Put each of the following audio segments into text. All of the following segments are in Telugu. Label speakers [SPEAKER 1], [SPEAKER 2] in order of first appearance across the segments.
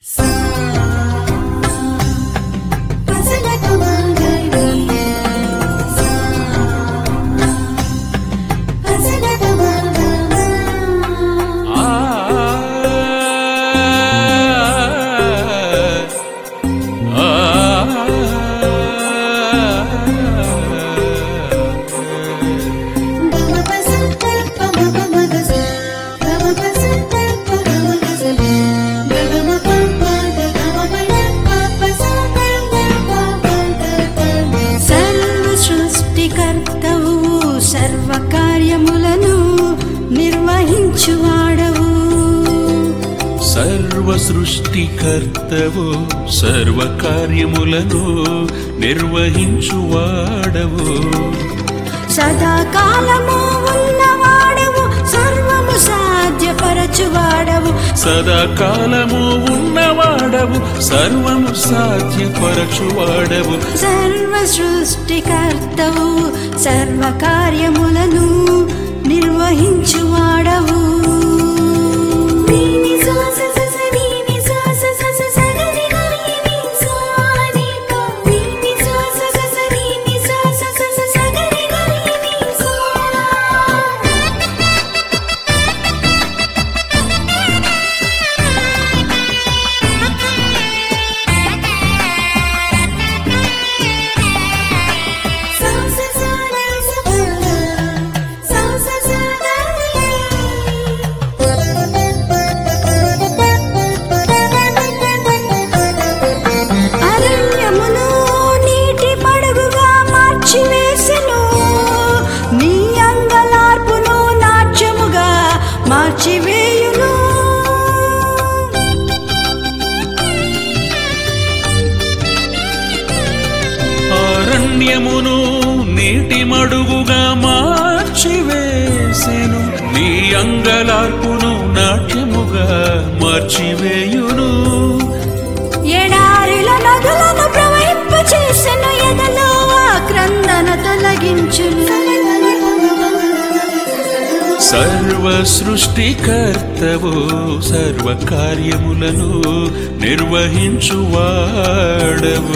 [SPEAKER 1] సర్వ సృష్టికర్తవు సర్వ కార్యములను నిర్వహించువాడవు
[SPEAKER 2] సర్వ సృష్టికర్తవు సర్వ కార్యములను నిర్వహించువాడవు
[SPEAKER 1] సదాకాలము ఉన్నవాడవు సర్వము సాధ్యపరచువాడవు
[SPEAKER 2] సదాకాలము ఉన్నవాడవు సర్వము సాధ్యపరచువాడవు
[SPEAKER 1] సర్వ సృష్టికర్తవు సర్వ కార్యములను నిర్వహించువాడవు అరణ్యమును నీటి మడుగుగా మార్చివేసెను నీ అంగలార్పును నాట్యముగా మార్చివేయును
[SPEAKER 2] అరణ్యమును నీటి మడుగుగా మార్చివేసెను నీ అంగలార్పును నాట్యముగా మార్చివేయును
[SPEAKER 1] ఎడారిల నదులను ప్రవహింపచేసెను ఎదలో ఆక్రందన తొలగించును
[SPEAKER 2] సర్వ సృష్టికర్తవు సర్వ కార్యములను నిర్వహించువాడవు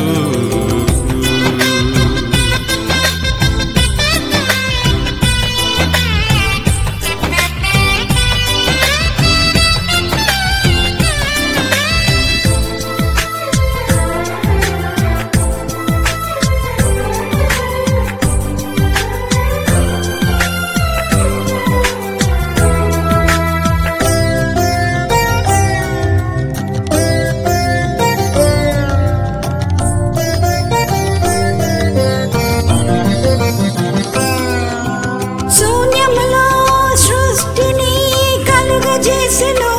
[SPEAKER 1] శూన్యములో సృష్టిని కలుగజేసెను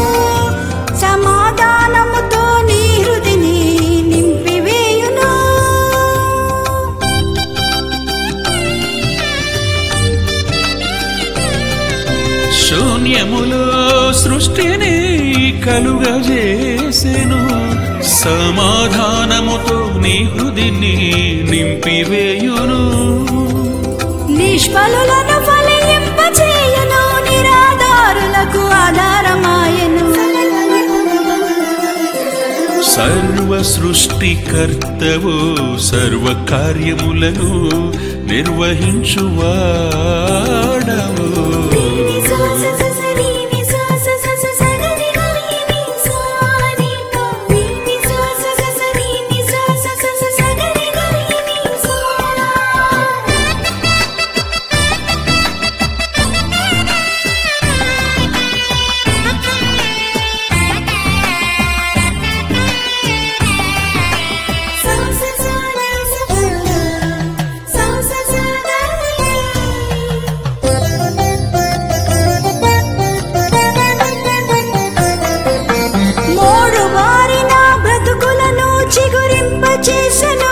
[SPEAKER 1] సమాధానముతో నీ హృదిని నింపివేయును
[SPEAKER 2] శూన్యములో సృష్టిని కలుగజేసెను సమాధానముతో నీ హృదిని నింపివేయును
[SPEAKER 1] నిష్ఫలులను ఫలింపచేయును నిరాధారులకు ఆధారమాయను
[SPEAKER 2] సర్వ సృష్టికర్తవు సర్వ కార్యములను నిర్వహించువాడవు
[SPEAKER 1] మోడు వారిన బ్రతుకులను చిగురింపచేసెను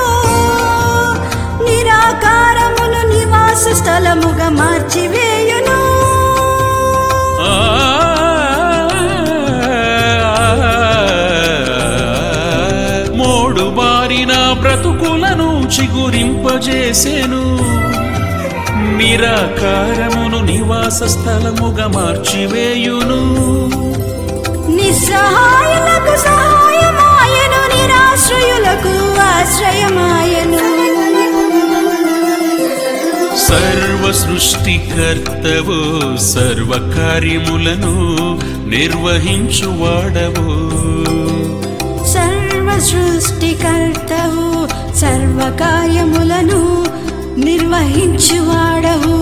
[SPEAKER 1] నిరాకారమును నివాస స్థలముగా మార్చివేయును
[SPEAKER 2] ఆ మోడు బారిన బ్రతుకులను చిగురింపజేసెను నిరాకారమును నివాస స్థలముగా మార్చివేయును
[SPEAKER 1] నిస్సహాయులకు సహాయ
[SPEAKER 2] సృష్టికర్తవు సర్వ కార్యములను నిర్వహించువాడవు
[SPEAKER 1] సర్వ సృష్టికర్తవు సర్వ కార్యములను నిర్వహించువాడవు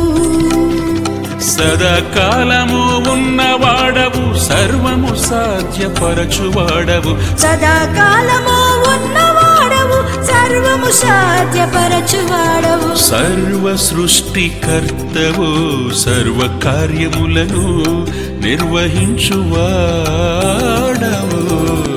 [SPEAKER 2] సదాకాలము ఉన్నవాడవు సర్వము సాధ్యపరచువాడవు
[SPEAKER 1] సదాకాలము ఉన్నవాడవు సర్వము సాధ్యపరచువాడవు
[SPEAKER 2] సర్వ సృష్టికర్తవు సర్వ కార్యములను నిర్వహించువాడవు